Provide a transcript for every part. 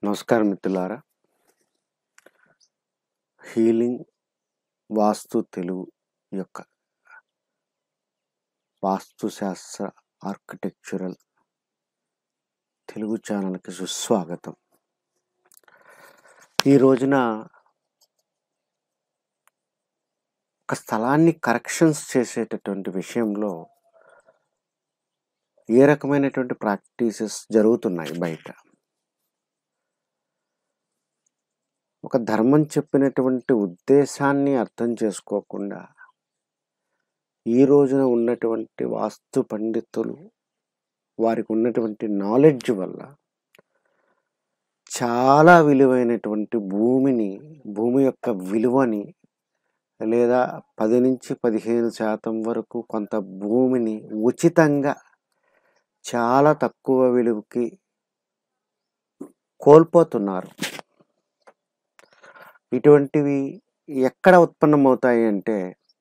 నమస్కారం మిత్రులారా హీలింగ్ వాస్తు తెలుగు యొక్క వాస్తుశాస్త్ర ఆర్కిటెక్చరల్ తెలుగు ఛానల్కి సుస్వాగతం ఈ రోజున ఒక స్థలాన్ని కరెక్షన్స్ చేసేటటువంటి విషయంలో ఏ రకమైనటువంటి ప్రాక్టీసెస్ జరుగుతున్నాయి బయట ఒక ధర్మం చెప్పినటువంటి ఉద్దేశాన్ని అర్థం చేసుకోకుండా ఈ రోజున ఉన్నటువంటి వాస్తు పండితులు వారికి ఉన్నటువంటి నాలెడ్జ్ వల్ల చాలా విలువైనటువంటి భూమిని భూమి యొక్క విలువని లేదా పది నుంచి పదిహేను శాతం వరకు కొంత భూమిని ఉచితంగా చాలా తక్కువ విలువకి కోల్పోతున్నారు ఇటువంటివి ఎక్కడ ఉత్పన్నమవుతాయి అంటే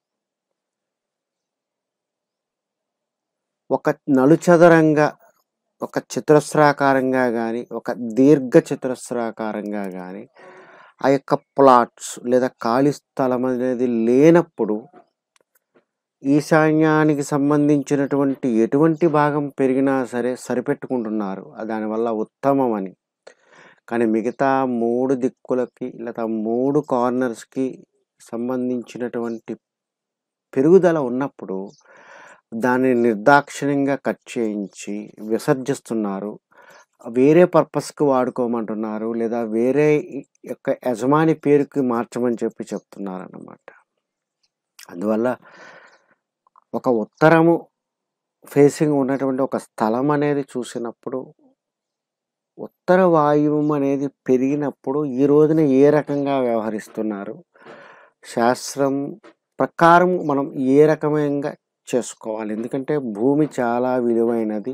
ఒక నలుచదరంగా ఒక చతురస్రాకారంగా కానీ ఒక దీర్ఘ చతురస్రాకారంగా కానీ ఆ యొక్క ప్లాట్స్ లేదా ఖాళీ స్థలం అనేది లేనప్పుడు ఈశాన్యానికి సంబంధించినటువంటి ఎటువంటి భాగం పెరిగినా సరే సరిపెట్టుకుంటున్నారు దానివల్ల ఉత్తమం అని కానీ మిగతా మూడు దిక్కులకి లేదా మూడు కార్నర్స్కి సంబంధించినటువంటి పెరుగుదల ఉన్నప్పుడు దాన్ని నిర్దాక్షిణ్యంగా కట్ చేయించి విసర్జిస్తున్నారు వేరే పర్పస్కి వాడుకోమంటున్నారు లేదా వేరే యొక్క యజమాని పేరుకి మార్చమని చెప్పి చెప్తున్నారు అన్నమాట అందువల్ల ఒక ఉత్తరము ఫేసింగ్ ఉన్నటువంటి ఒక స్థలం అనేది చూసినప్పుడు ఉత్తర వాయువు అనేది పెరిగినప్పుడు ఈ రోజున ఏ రకంగా వ్యవహరిస్తున్నారు శాస్త్రం ప్రకారం మనం ఏ రకమైన చేసుకోవాలి ఎందుకంటే భూమి చాలా విలువైనది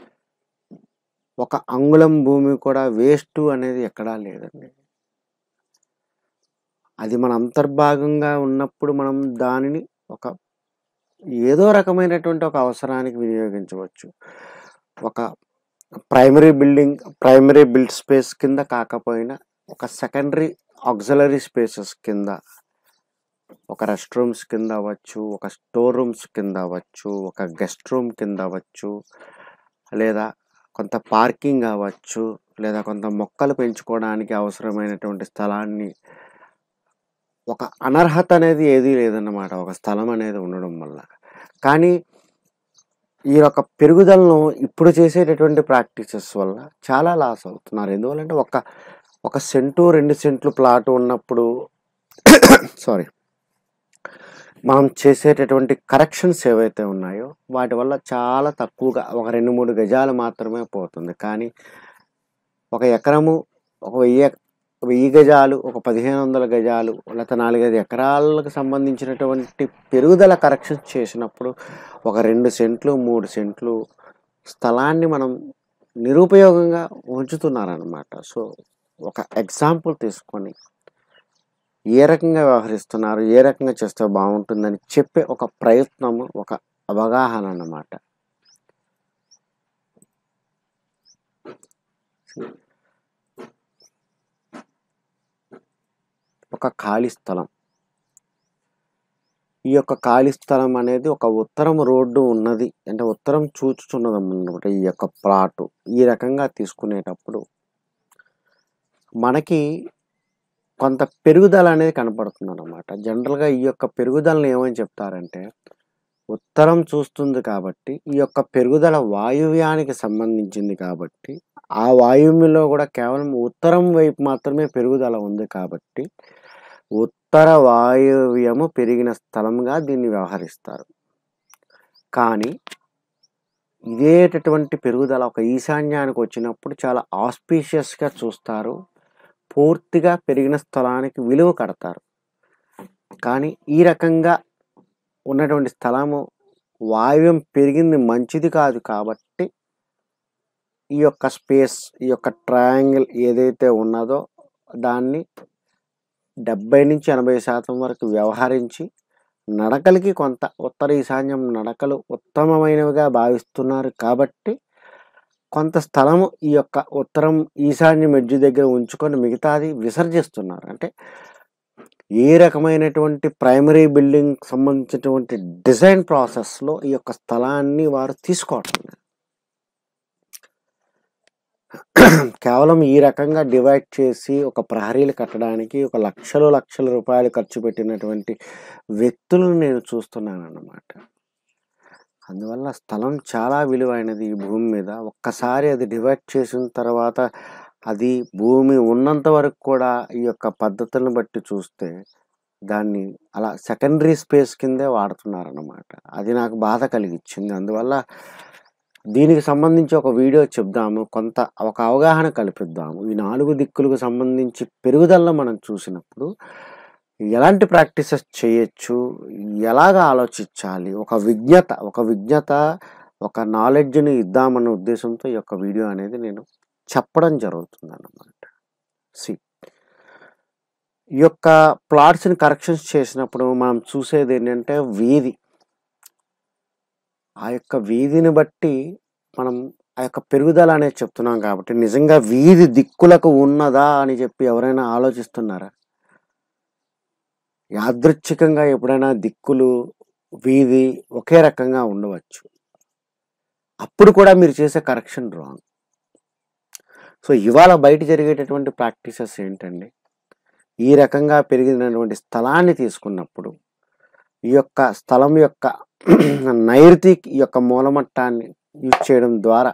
ఒక అంగుళం భూమి కూడా వేస్ట్ అనేది ఎక్కడా లేదండి అది మన అంతర్భాగంగా ఉన్నప్పుడు మనం దానిని ఒక ఏదో రకమైనటువంటి ఒక అవసరానికి వినియోగించవచ్చు ఒక primary building primary build space కింద కాకపోయినా ఒక సెకండరీ ఆక్సిలరీ స్పేసెస్ కింద ఒక రెస్ట్ రూమ్స్ కింద అవ్వచ్చు ఒక స్టోర్ రూమ్స్ కింద అవ్వచ్చు ఒక గెస్ట్ రూమ్ కింద అవ్వచ్చు లేదా కొంత పార్కింగ్ అవ్వచ్చు లేదా కొంత మొక్కలు పెంచుకోవడానికి అవసరమైనటువంటి స్థలాన్ని ఒక అనర్హత అనేది ఏదీ లేదన్నమాట ఒక స్థలం అనేది ఉండడం వల్ల కానీ ఈ యొక్క పెరుగుదలను ఇప్పుడు చేసేటటువంటి ప్రాక్టీసెస్ వల్ల చాలా లాస్ అవుతున్నారు ఎందువల్లంటే ఒక ఒక సెంటు రెండు సెంట్లు ప్లాట్ ఉన్నప్పుడు సారీ మనం చేసేటటువంటి కరెక్షన్స్ ఏవైతే ఉన్నాయో వాటి వల్ల చాలా తక్కువగా ఒక రెండు మూడు గజాలు మాత్రమే పోతుంది కానీ ఒక ఎకరము ఒక వెయ్యి వెయ్యి గజాలు ఒక పదిహేను వందల గజాలు లేకపోతే నాలుగైదు ఎకరాలకు సంబంధించినటువంటి పెరుగుదల కరెక్షన్ చేసినప్పుడు ఒక రెండు సెంట్లు మూడు సెంట్లు స్థలాన్ని మనం నిరుపయోగంగా ఉంచుతున్నారనమాట సో ఒక ఎగ్జాంపుల్ తీసుకొని ఏ రకంగా వ్యవహరిస్తున్నారు ఏ రకంగా చేస్తే బాగుంటుందని చెప్పే ఒక ప్రయత్నము ఒక అవగాహన అన్నమాట ఒక ఖాళీ స్థలం ఈ యొక్క ఖాళీ స్థలం అనేది ఒక ఉత్తరం రోడ్డు ఉన్నది అంటే ఉత్తరం చూచుచున్నది అన్నమాట ఈ యొక్క ప్లాట్ ఈ రకంగా తీసుకునేటప్పుడు మనకి కొంత పెరుగుదల అనేది కనపడుతుంది అనమాట జనరల్గా ఈ యొక్క పెరుగుదలను ఏమని చెప్తారంటే ఉత్తరం చూస్తుంది కాబట్టి ఈ యొక్క పెరుగుదల వాయువ్యానికి సంబంధించింది కాబట్టి ఆ వాయువ్యంలో కూడా కేవలం ఉత్తరం వైపు మాత్రమే పెరుగుదల ఉంది కాబట్టి ఉత్తర వాయువ్యము పెరిగిన స్థలంగా దీన్ని వ్యవహరిస్తారు కానీ ఇదేటటువంటి పెరుగుదల ఒక ఈశాన్యానికి వచ్చినప్పుడు చాలా ఆస్పీషియస్గా చూస్తారు పూర్తిగా పెరిగిన స్థలానికి విలువ కడతారు కానీ ఈ రకంగా ఉన్నటువంటి స్థలము వాయువ్యం పెరిగింది మంచిది కాదు కాబట్టి ఈ యొక్క స్పేస్ ఈ యొక్క ట్రయాంగిల్ ఏదైతే ఉన్నదో దాన్ని డెబ్బై నుంచి ఎనభై శాతం వరకు వ్యవహరించి నడకలకి కొంత ఉత్తర ఈశాన్యం నడకలు ఉత్తమమైనవిగా భావిస్తున్నారు కాబట్టి కొంత స్థలము ఈ యొక్క ఉత్తరం ఈశాన్య మెడ్జి దగ్గర ఉంచుకొని మిగతాది విసర్జిస్తున్నారు అంటే ఏ రకమైనటువంటి ప్రైమరీ బిల్డింగ్ సంబంధించినటువంటి డిజైన్ ప్రాసెస్లో ఈ యొక్క స్థలాన్ని వారు తీసుకోవటం లేదు. కేవలం ఈ రకంగా డివైడ్ చేసి ఒక ప్రహరీలు కట్టడానికి ఒక లక్షలు లక్షల రూపాయలు ఖర్చు పెట్టినటువంటి వ్యక్తులను నేను చూస్తున్నాను అన్నమాట అందువల్ల స్థలం చాలా విలువైనది ఈ భూమి మీద ఒక్కసారి అది డివైడ్ చేసిన తర్వాత అది భూమి ఉన్నంత వరకు కూడా ఈ యొక్క పద్ధతులను బట్టి చూస్తే దాన్ని అలా సెకండరీ స్పేస్ కిందే వాడుతున్నారన్నమాట అది నాకు బాధ కలిగించింది అందువల్ల దీనికి సంబంధించి ఒక వీడియో చెప్దాము కొంత ఒక అవగాహన కల్పిద్దాము ఈ నాలుగు దిక్కులకు సంబంధించి పెరుగుదల మనం చూసినప్పుడు ఎలాంటి ప్రాక్టీసెస్ చేయొచ్చు ఎలాగ ఆలోచించాలి ఒక విజ్ఞత ఒక విజ్ఞత ఒక నాలెడ్జ్ని ఇద్దామన్న ఉద్దేశంతో ఈ యొక్క వీడియో అనేది నేను చెప్పడం జరుగుతుంది అన్నమాట సి ఈ యొక్క ప్లాట్స్ని కరెక్షన్స్ చేసినప్పుడు మనం చూసేది ఏంటంటే వీధి ఆ యొక్క వీధిని బట్టి మనం ఆ యొక్క పెరుగుదల అనేది చెప్తున్నాం కాబట్టి నిజంగా వీధి దిక్కులకు ఉన్నదా అని చెప్పి ఎవరైనా ఆలోచిస్తున్నారా యాదృచ్ఛికంగా ఎప్పుడైనా దిక్కులు వీధి ఒకే రకంగా ఉండవచ్చు అప్పుడు కూడా మీరు చేసే కరెక్షన్ రాంగ్ సో ఇవాళ బయట జరిగేటటువంటి ప్రాక్టీసెస్ ఏంటండి ఈ రకంగా పెరిగినటువంటి స్థలాన్ని తీసుకున్నప్పుడు ఈ యొక్క స్థలం యొక్క నైరుతి ఈ యొక్క మూలమట్టాన్ని యూజ్ చేయడం ద్వారా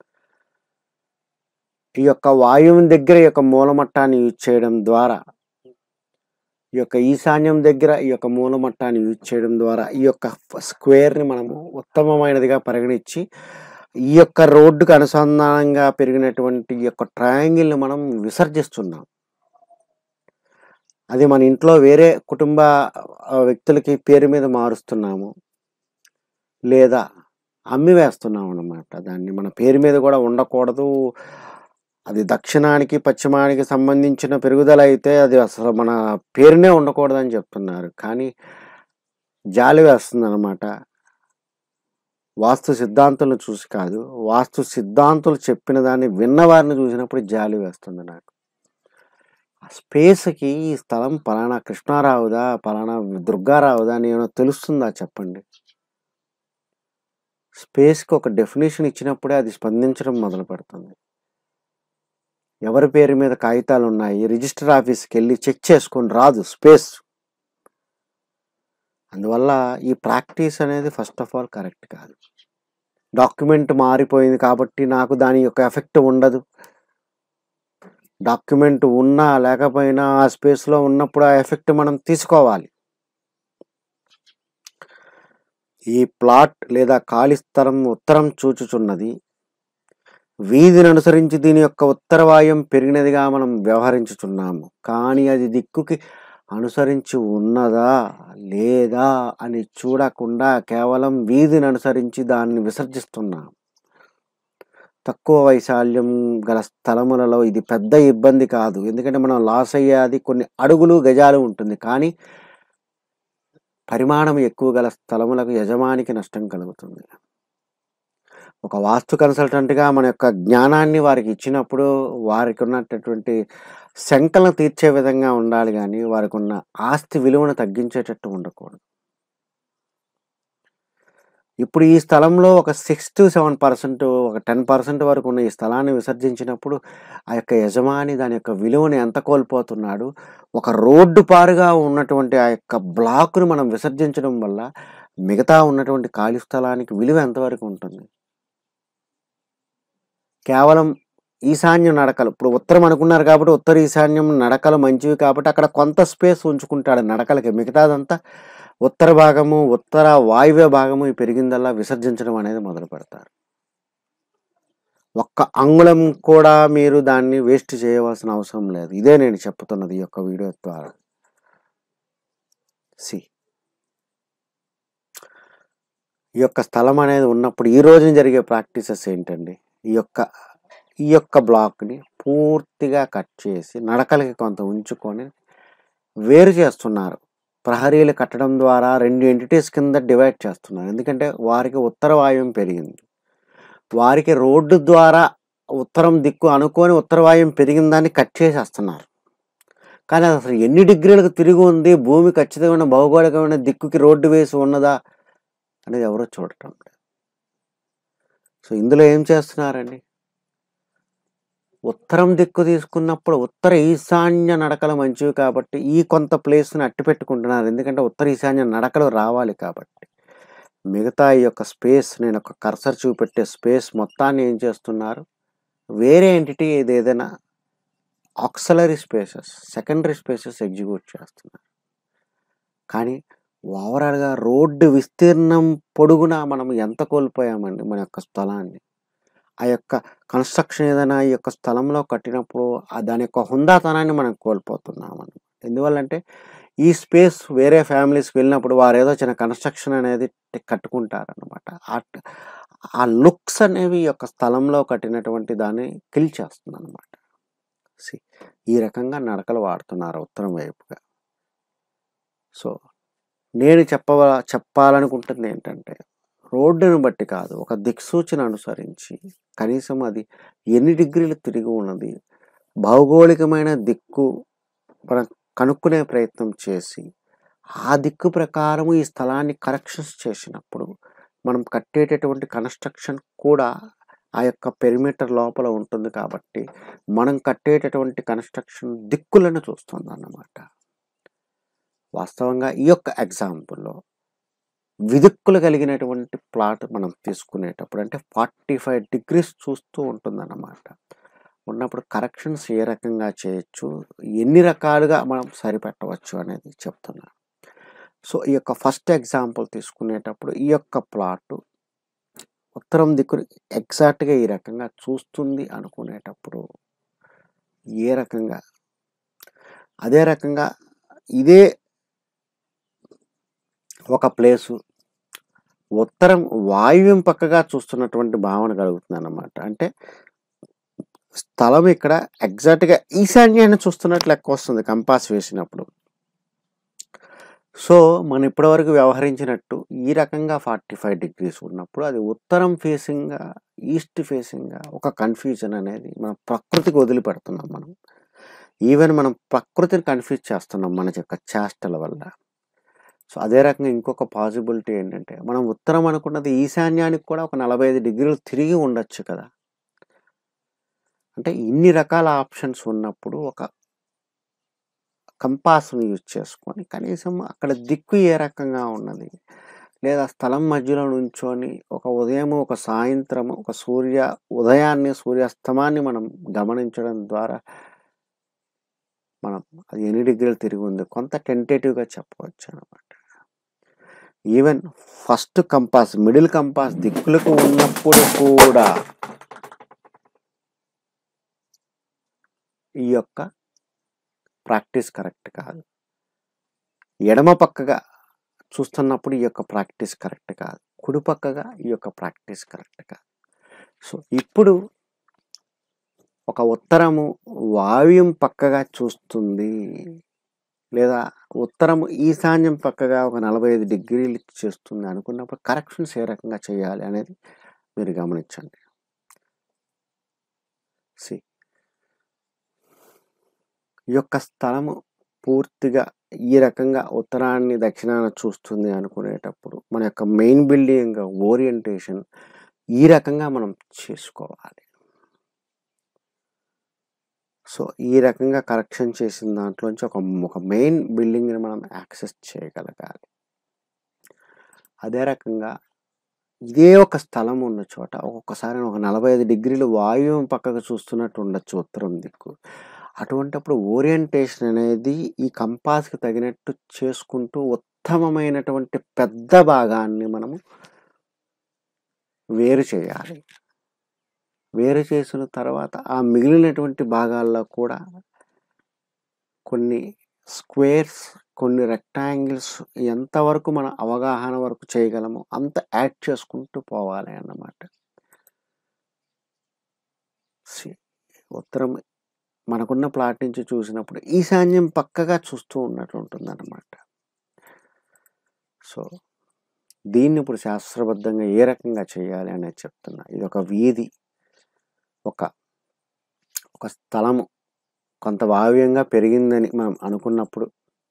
ఈ యొక్క వాయువుని దగ్గర ఈ యొక్క మూలమట్టాన్ని యూజ్ చేయడం ద్వారా ఈ యొక్క ఈశాన్యం దగ్గర ఈ యొక్క మూలమట్టాన్ని యూజ్ చేయడం ద్వారా ఈ యొక్క స్క్వేర్ని మనము ఉత్తమమైనదిగా పరిగణించి ఈ యొక్క రోడ్డుకు అనుసంధానంగా పెరిగినటువంటి ఈ యొక్క ట్రయాంగిల్ని మనం విసర్జిస్తున్నాం అది మన ఇంట్లో వేరే కుటుంబ ఆ, వ్యక్తులకి పేరు మీద మారుస్తున్నాము లేదా అమ్మి వేస్తున్నాం అన్నమాట దాన్ని మన పేరు మీద కూడా ఉండకూడదు అది దక్షిణానికి పశ్చిమానికి సంబంధించిన పెరుగుదల అయితే అది అసలు మన పేరునే ఉండకూడదని చెప్తున్నారు కానీ జాలి వేస్తుంది అనమాట వాస్తు సిద్ధాంతులను చూసి కాదు వాస్తు సిద్ధాంతులు చెప్పిన దాన్ని విన్నవారిని చూసినప్పుడు జాలి వేస్తుంది నాకు ఆ స్పేస్కి ఈ స్థలం పలానా కృష్ణారావుదా పలానా దుర్గారావుదా అని ఏమైనా తెలుస్తుందా చెప్పండి స్పేస్కి ఒక డెఫినేషన్ ఇచ్చినప్పుడే అది స్పందించడం మొదలు పెడుతుంది ఎవరి పేరు మీద కాగితాలు ఉన్నాయి రిజిస్టర్ ఆఫీస్కి వెళ్ళి చెక్ చేసుకొని రాదు స్పేస్ అందువల్ల ఈ ప్రాక్టీస్ అనేది ఫస్ట్ ఆఫ్ ఆల్ కరెక్ట్ కాదు డాక్యుమెంట్ మారిపోయింది కాబట్టి నాకు దాని యొక్క ఎఫెక్ట్ ఉండదు డాక్యుమెంట్ ఉన్నా లేకపోయినా ఆ స్పేస్లో ఉన్నప్పుడు ఆ ఎఫెక్ట్ మనం తీసుకోవాలి ఈ ప్లాట్ లేదా ఖాళీ స్థలం ఉత్తరం చూచుచున్నది వీధిని అనుసరించి దీని యొక్క ఉత్తర వాయం పెరిగినదిగా మనం వ్యవహరించుచున్నాము కానీ అది దిక్కుకి అనుసరించి ఉన్నదా లేదా అని చూడకుండా కేవలం వీధిని అనుసరించి దాన్ని విసర్జిస్తున్నాం తక్కువ వైశాల్యం గల స్థలములలో ఇది పెద్ద ఇబ్బంది కాదు ఎందుకంటే మనం లాస్ అయ్యేది కొన్ని అడుగులు గజాలు ఉంటుంది కానీ పరిమాణం ఎక్కువ గల స్థలములకు యజమానికి నష్టం కలుగుతుంది ఒక వాస్తు కన్సల్టెంట్గా మన యొక్క జ్ఞానాన్ని వారికి ఇచ్చినప్పుడు వారికి ఉన్నటువంటి శంకలను తీర్చే విధంగా ఉండాలి కానీ వారికి ఉన్న ఆస్తి విలువను తగ్గించేటట్టు ఉండకూడదు ఇప్పుడు ఈ స్థలంలో ఒక సిక్స్ టు సెవెన్ పర్సెంట్ ఒక టెన్ పర్సెంట్ వరకు ఉన్న ఈ స్థలాన్ని విసర్జించినప్పుడు ఆ యొక్క యజమాని దాని యొక్క విలువని ఎంత కోల్పోతున్నాడు ఒక రోడ్డు పారుగా ఉన్నటువంటి ఆ యొక్క బ్లాక్ను మనం విసర్జించడం వల్ల మిగతా ఉన్నటువంటి ఖాళీ స్థలానికి విలువ ఎంతవరకు ఉంటుంది కేవలం ఈశాన్యం నడకలు ఇప్పుడు ఉత్తరం అనుకున్నారు కాబట్టి ఉత్తర ఈశాన్యం నడకలు మంచివి కాబట్టి అక్కడ కొంత స్పేస్ ఉంచుకుంటాడు నడకలకి మిగతాదంతా ఉత్తర భాగము ఉత్తర వాయువ్య భాగము ఈ పెరిగిందల్లా విసర్జించడం అనేది మొదలు పెడతారు ఒక్క అంగుళం కూడా మీరు దాన్ని వేస్ట్ చేయవలసిన అవసరం లేదు ఇదే నేను చెప్తున్నది ఈ యొక్క వీడియో ద్వారా సి ఈ యొక్క స్థలం అనేది ఉన్నప్పుడు ఈ రోజున జరిగే ప్రాక్టీసెస్ ఏంటండి ఈ యొక్క ఈ యొక్క బ్లాక్ని పూర్తిగా కట్ చేసి నడకలకి కొంత ఉంచుకొని వేరు చేస్తున్నారు ప్రహరీలు కట్టడం ద్వారా రెండు ఎంటిటీస్ కింద డివైడ్ చేస్తున్నారు ఎందుకంటే వారికి ఉత్తర వాయువ్యం పెరిగింది వారికి రోడ్డు ద్వారా ఉత్తరం దిక్కు అనుకోని ఉత్తర వాయుం పెరిగిన దాన్ని కట్ చేసేస్తున్నారు కానీ అది అసలు ఎన్ని డిగ్రీలకు తిరిగి ఉంది భూమి ఖచ్చితమైన భౌగోళికమైన దిక్కుకి రోడ్డు వేసి ఉన్నదా అనేది ఎవరో చూడటం లేదు సో ఇందులో ఏం చేస్తున్నారండి ఉత్తరం దిక్కు తీసుకున్నప్పుడు ఉత్తర ఈశాన్య నడకలు మంచివి కాబట్టి ఈ కొంత ప్లేస్ని అట్టి పెట్టుకుంటున్నారు ఎందుకంటే ఉత్తర ఈశాన్య నడకలు రావాలి కాబట్టి మిగతా ఈ యొక్క స్పేస్ నేను ఒక కర్సర్ చూపెట్టే స్పేస్ మొత్తాన్ని ఏం చేస్తున్నారు వేరే ఎంటిటీ ఇది ఏదైనా auxiliary spaces secondary spaces execute చేస్తున్నారు కానీ ఓవరాల్గా రోడ్డు విస్తీర్ణం పొడుగునా మనం ఎంత కోల్పోయామండి మన యొక్క స్థలాన్ని ఆ యొక్క కన్స్ట్రక్షన్ ఏదైనా ఈ యొక్క స్థలంలో కట్టినప్పుడు ఆ దాని యొక్క హుందాతనాన్ని మనం కోల్పోతున్నాం అన్నమాట ఎందువల్లంటే ఈ స్పేస్ వేరే ఫ్యామిలీస్కి వెళ్ళినప్పుడు వారు ఏదో చిన్న కన్స్ట్రక్షన్ అనేది కట్టుకుంటారు అనమాట ఆ లుక్స్ అనేవి ఈ యొక్క స్థలంలో కట్టినటువంటి దాన్ని కిల్ చేస్తుంది అనమాట ఈ రకంగా నడకలు వాడుతున్నారు ఉత్తరం వైపుగా సో నేను చెప్పవ చెప్పాలనుకుంటుంది ఏంటంటే రోడ్డును బట్టి కాదు ఒక దిక్సూచన అనుసరించి కనీసం అది ఎన్ని డిగ్రీలు తిరిగి ఉన్నది భౌగోళికమైన దిక్కు మనం కనుక్కునే ప్రయత్నం చేసి ఆ దిక్కు ప్రకారం ఈ స్థలాన్ని కరెక్షన్స్ చేసినప్పుడు మనం కట్టేటటువంటి కన్స్ట్రక్షన్ కూడా ఆ యొక్క పెరిమీటర్ లోపల ఉంటుంది కాబట్టి మనం కట్టేటటువంటి కన్స్ట్రక్షన్ దిక్కులను చూస్తుంది అన్నమాట వాస్తవంగా ఈ యొక్క ఎగ్జాంపుల్లో విదిక్కులు కలిగినటువంటి ప్లాట్ మనం తీసుకునేటప్పుడు అంటే ఫార్టీ ఫైవ్ డిగ్రీస్ చూస్తూ ఉంటుందన్నమాట ఉన్నప్పుడు కరెక్షన్స్ ఏ రకంగా చేయొచ్చు ఎన్ని రకాలుగా మనం సరిపెట్టవచ్చు అనేది చెప్తున్నాను సో ఈ యొక్క ఫస్ట్ ఎగ్జాంపుల్ తీసుకునేటప్పుడు ఈ యొక్క ప్లాట్ ఉత్తరం దిక్కుని ఎగ్జాక్ట్గా ఈ రకంగా చూస్తుంది అనుకునేటప్పుడు ఏ రకంగా అదే రకంగా ఇదే ఒక ప్లేసు ఉత్తరం వాయువ్యం పక్కగా చూస్తున్నటువంటి భావన కలుగుతుంది అన్నమాట అంటే స్థలం ఇక్కడ ఎగ్జాక్ట్గా ఈశాన్యాన్ని చూస్తున్నట్లు లెక్క వస్తుంది కంపాస్ వేసినప్పుడు సో మనం ఇప్పటివరకు వ్యవహరించినట్టు ఈ రకంగా ఫార్టీ ఫైవ్ డిగ్రీస్ ఉన్నప్పుడు అది ఉత్తరం ఫేసింగ్గా ఈస్ట్ ఫేసింగ్గా ఒక కన్ఫ్యూజన్ అనేది మన ప్రకృతికి వదిలిపెడుతున్నాం మనం ఈవెన్ మనం ప్రకృతిని కన్ఫ్యూజ్ చేస్తున్నాం మన యొక్క చేష్టల వల్ల సో అదే రకంగా ఇంకొక పాసిబిలిటీ ఏంటంటే మనం ఉత్తరం అనుకున్నది ఈశాన్యానికి కూడా ఒక నలభై ఐదు డిగ్రీలు తిరిగి ఉండొచ్చు కదా అంటే ఇన్ని రకాల ఆప్షన్స్ ఉన్నప్పుడు ఒక కంపాస్ను యూజ్ చేసుకొని కనీసం అక్కడ దిక్కు ఏ రకంగా ఉన్నది లేదా స్థలం మధ్యలో నుంచొని ఒక ఉదయం ఒక సాయంత్రం ఒక సూర్య ఉదయాన్ని సూర్యాస్తమాన్ని మనం గమనించడం ద్వారా మనం అది ఎన్ని డిగ్రీలు తిరిగి ఉంది కొంత టెంటేటివ్గా చెప్పవచ్చు అనమాట even first compass middle compass దిక్కులకు ఉన్నప్పుడు కూడా ఈ యొక్క ప్రాక్టీస్ కరెక్ట్ కాదు ఎడమ పక్కగా చూస్తున్నప్పుడు ఈ యొక్క ప్రాక్టీస్ కరెక్ట్ కాదు కుడి పక్కగా ఈ యొక్క ప్రాక్టీస్ కరెక్ట్ కాదు సో ఇప్పుడు ఒక ఉత్తరము వాయువ్యం పక్కగా చూస్తుంది లేదా ఉత్తరం ఈశాన్యం పక్కగా ఒక నలభై ఐదు డిగ్రీలు చేస్తుంది అనుకున్నప్పుడు కరెక్షన్స్ ఏ రకంగా చేయాలి అనేది మీరు గమనించండి సి ఈ యొక్క స్థలము పూర్తిగా ఈ రకంగా ఉత్తరాన్ని దక్షిణాన చూస్తుంది అనుకునేటప్పుడు మన యొక్క మెయిన్ బిల్డింగ్ ఓరియంటేషన్ ఈ రకంగా మనం చేసుకోవాలి సో ఈ రకంగా కరెక్షన్ చేసిన దాంట్లోంచి ఒక ఒక మెయిన్ బిల్డింగ్ని మనం యాక్సెస్ చేయగలగాలి అదే రకంగా ఇదే ఒక స్థలం ఉన్న చోట ఒక్కొక్కసారి ఒక నలభై ఐదు డిగ్రీలు వాయువ్యం పక్కకు చూస్తున్నట్టు ఉండొచ్చు ఉత్తరం దిక్కు అటువంటప్పుడు ఓరియంటేషన్ అనేది ఈ కంపాస్కి తగినట్టు చేసుకుంటూ ఉత్తమమైనటువంటి పెద్ద భాగాన్ని మనము వేరు చేయాలి వేరు చేసిన తర్వాత ఆ మిగిలినటువంటి భాగాల్లో కూడా కొన్ని స్క్వేర్స్ కొన్ని రెక్టాంగిల్స్ ఎంతవరకు మన అవగాహన వరకు చేయగలమో అంత యాడ్ చేసుకుంటూ పోవాలి అన్నమాట ఉత్తరం మనకున్న ప్లాట్ నుంచి చూసినప్పుడు ఈశాన్యం పక్కగా చూస్తూ ఉన్నట్టు ఉంటుంది అన్నమాట సో దీన్ని ఇప్పుడు శాస్త్రబద్ధంగా ఏ రకంగా చేయాలి అనేది చెప్తున్నా ఇది ఒక వీధి ఒక ఒక స్థలము కొంత వావ్యంగా పెరిగిందని మనం అనుకున్నప్పుడు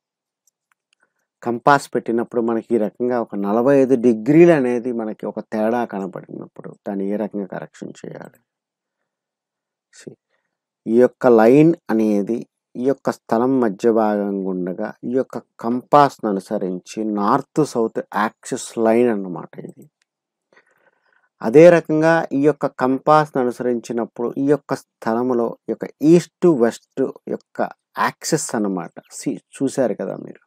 కంపాస్ పెట్టినప్పుడు మనకి ఈ రకంగా ఒక నలభై ఐదు డిగ్రీలు అనేది మనకి ఒక తేడా కనపడినప్పుడు దాన్ని ఏ రకంగా కరెక్షన్ చేయాలి See, ఈ యొక్క లైన్ అనేది ఈ యొక్క స్థలం మధ్య భాగంగా ఉండగా ఈ యొక్క కంపాస్ను అనుసరించి నార్త్ సౌత్ యాక్సిస్ లైన్ అన్నమాట ఇది అదే రకంగా ఈ యొక్క కంపాస్ను అనుసరించినప్పుడు ఈ యొక్క స్థలములో ఈ యొక్క ఈస్ట్ వెస్ట్ యొక్క యాక్సిస్ అన్నమాట సి చూశారు కదా మీరు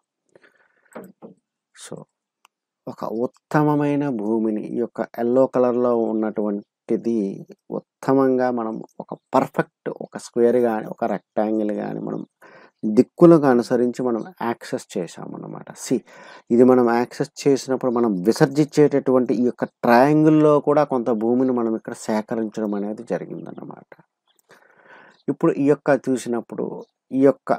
సో ఒక ఉత్తమమైన భూమిని ఈ యొక్క ఎల్లో కలర్లో ఉన్నటువంటిది ఉత్తమంగా మనం ఒక పర్ఫెక్ట్ ఒక స్క్వేర్ కానీ ఒక రెక్టాంగిల్ కానీ మనం దిక్కులకు అనుసరించి మనం యాక్సెస్ చేసామన్నమాట సి ఇది మనం యాక్సెస్ చేసినప్పుడు మనం విసర్జించేటటువంటి ఈ యొక్క ట్రయాంగిల్లో కూడా కొంత భూమిని మనం ఇక్కడ సేకరించడం అనేది జరిగిందన్నమాట ఇప్పుడు ఈ యొక్క చూసినప్పుడు ఈ యొక్క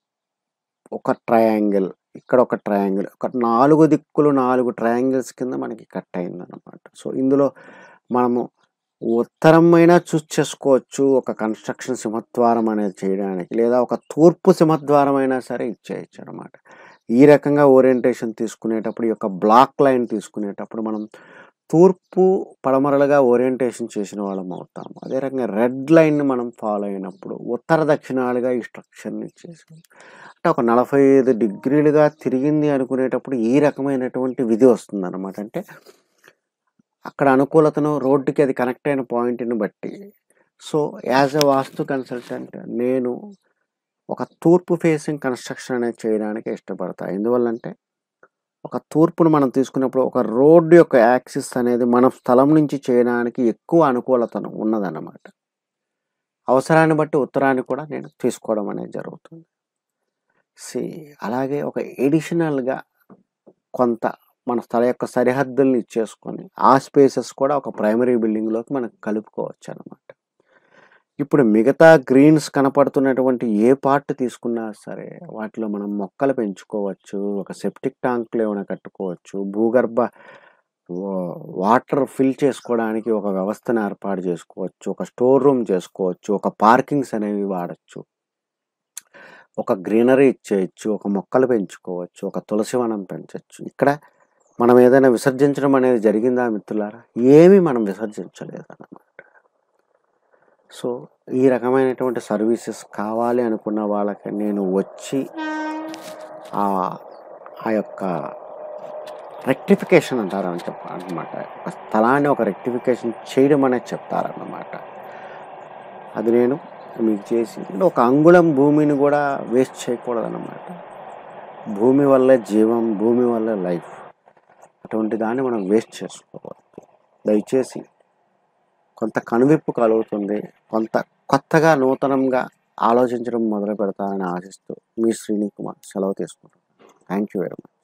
ఒక ట్రయాంగిల్ ఇక్కడ ఒక ట్రయాంగిల్ ఒక నాలుగు దిక్కులు నాలుగు ట్రయాంగిల్స్ కింద మనకి కట్ అయిందన్నమాట సో ఇందులో మనము ఉత్తరమైనా చూస్ చేసుకోవచ్చు ఒక కన్స్ట్రక్షన్ సింహద్వారం అనేది చేయడానికి లేదా ఒక తూర్పు సింహద్వారం అయినా సరే ఇచ్చేయచ్చు అనమాట ఈ రకంగా ఓరియంటేషన్ తీసుకునేటప్పుడు ఈ యొక్క బ్లాక్ లైన్ తీసుకునేటప్పుడు మనం తూర్పు పడమరలుగా ఓరియంటేషన్ చేసిన వాళ్ళం అవుతాము అదే రకంగా రెడ్ లైన్ని మనం ఫాలో అయినప్పుడు ఉత్తర దక్షిణాలుగా ఈ స్ట్రక్చర్ని ఇచ్చేసాం అంటే ఒక నలభై ఐదు డిగ్రీలుగా తిరిగింది అనుకునేటప్పుడు ఈ రకమైనటువంటి విధి వస్తుంది అనమాట అంటే అక్కడ అనుకూలతను రోడ్డుకి అది కనెక్ట్ అయిన పాయింట్ని బట్టి so as a Vastu consultant నేను ఒక తూర్పు ఫేసింగ్ కన్స్ట్రక్షన్ అనేది చేయడానికి ఇష్టపడతా ఎందువల్లంటే ఒక తూర్పును మనం తీసుకున్నప్పుడు ఒక రోడ్డు యొక్క యాక్సిస్ అనేది మన స్థలం నుంచి చేయడానికి ఎక్కువ అనుకూలతను ఉన్నదన్నమాట అవసరాన్ని బట్టి ఉత్తరాన్ని కూడా నేను తీసుకోవడం అనేది జరుగుతుంది సి అలాగే ఒక ఎడిషనల్గా కొంత మన స్థల యొక్క సరిహద్దుల్ని ఇచ్చేసుకొని ఆ స్పేసెస్ కూడా ఒక ప్రైమరీ బిల్డింగ్లోకి మనం కలుపుకోవచ్చు అనమాట ఇప్పుడు మిగతా గ్రీన్స్ కనపడుతున్నటువంటి ఏ పార్ట్ తీసుకున్నా సరే వాటిలో మనం మొక్కలు పెంచుకోవచ్చు ఒక సెప్టిక్ ట్యాంకులు ఏమైనా కట్టుకోవచ్చు భూగర్భ వా- వాటర్ ఫిల్ చేసుకోవడానికి ఒక వ్యవస్థను ఏర్పాటు చేసుకోవచ్చు ఒక స్టోర్ రూమ్ చేసుకోవచ్చు ఒక పార్కింగ్స్ అనేవి వాడచ్చు ఒక గ్రీనరీ ఇచ్చేయచ్చు ఒక మొక్కలు పెంచుకోవచ్చు ఒక తులసి వనం పెంచవచ్చు ఇక్కడ మనం ఏదైనా విసర్జించడం అనేది జరిగిందా మిత్రులారా ఏమీ మనం విసర్జించలేదు అన్నమాట సో ఈ రకమైనటువంటి సర్వీసెస్ కావాలి అనుకున్న వాళ్ళకి నేను వచ్చి ఆ ఆ యొక్క రెక్టిఫికేషన్ అంటారని చెప్ప అనమాట ఒక స్థలాన్ని ఒక రెక్టిఫికేషన్ చేయడం అనేది చెప్తారన్నమాట అది నేను మీకు చేసి అంటే ఒక అంగుళం భూమిని కూడా వేస్ట్ చేయకూడదన్నమాట భూమి వల్లే జీవం భూమి వల్లే లైఫ్ అటువంటి దాన్ని మనం వేస్ట్ చేసుకోవద్దు దయచేసి కొంత కనువిప్పు కలుగుతుంది కొంత కొత్తగా నూతనంగా ఆలోచించడం మొదలు పెడతానని ఆశిస్తూ మీ శ్రీని కుమార్ సెలవు తీసుకుంటున్నాను థ్యాంక్ యూ వెరీ మచ్